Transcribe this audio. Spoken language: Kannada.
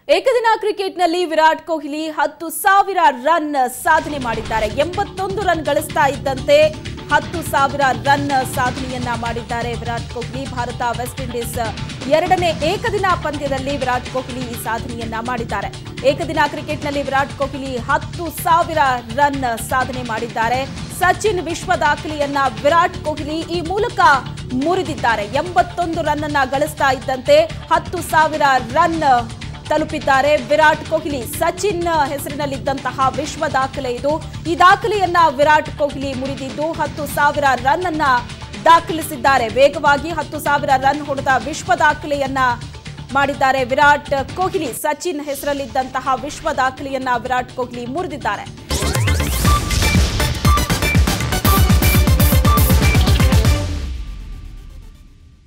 ಏಕದಿನ ಕ್ರಿಕೆಟ್ನಲ್ಲಿ ವಿರಾಟ್ ಕೊಹ್ಲಿ ಹತ್ತು ಸಾವಿರ ರನ್ ಸಾಧನೆ ಮಾಡಿದ್ದಾರೆ ಎಂಬತ್ತೊಂದು ರನ್ ಗಳಿಸ್ತಾ ಇದ್ದಂತೆ ಹತ್ತು ಸಾವಿರ ರನ್ ಸಾಧನೆಯನ್ನ ಮಾಡಿದ್ದಾರೆ ವಿರಾಟ್ ಕೊಹ್ಲಿ ಭಾರತ ವೆಸ್ಟ್ ಇಂಡೀಸ್ ಎರಡನೇ ಏಕದಿನ ಪಂದ್ಯದಲ್ಲಿ ವಿರಾಟ್ ಕೊಹ್ಲಿ ಈ ಸಾಧನೆಯನ್ನ ಮಾಡಿದ್ದಾರೆ ಏಕದಿನ ಕ್ರಿಕೆಟ್ನಲ್ಲಿ ವಿರಾಟ್ ಕೊಹ್ಲಿ ಹತ್ತು ಸಾವಿರ ರನ್ ಸಾಧನೆ ಮಾಡಿದ್ದಾರೆ ಸಚಿನ್ ವಿಶ್ವ ದಾಖಲೆಯನ್ನ ವಿರಾಟ್ ಕೊಹ್ಲಿ ಈ ಮೂಲಕ ಮುರಿದಿದ್ದಾರೆ ಎಂಬತ್ತೊಂದು ರನ್ ಅನ್ನ ಗಳಿಸ್ತಾ ಇದ್ದಂತೆ ಹತ್ತು ಸಾವಿರ ರನ್ ತಲುಪಿದ್ದಾರೆ ವಿರಾಟ್ ಕೊಹ್ಲಿ ಸಚಿನ್ ಹೆಸರಿನಲ್ಲಿದ್ದಂತಹ ವಿಶ್ವ ದಾಖಲೆ ಇದು ಈ ದಾಖಲೆಯನ್ನ ವಿರಾಟ್ ಕೊಹ್ಲಿ ಮುರಿದಿದ್ದು ಹತ್ತು ಸಾವಿರ ರನ್ ಅನ್ನ ದಾಖಲಿಸಿದ್ದಾರೆ ವೇಗವಾಗಿ ಹತ್ತು ಸಾವಿರ ರನ್ ಹೊಡೆದ ವಿಶ್ವ ದಾಖಲೆಯನ್ನ ಮಾಡಿದ್ದಾರೆ ವಿರಾಟ್ ಕೊಹ್ಲಿ ಸಚಿನ್ ಹೆಸರಲ್ಲಿದ್ದಂತಹ ವಿಶ್ವ ದಾಖಲೆಯನ್ನ ವಿರಾಟ್ ಕೊಹ್ಲಿ ಮುರಿದಿದ್ದಾರೆ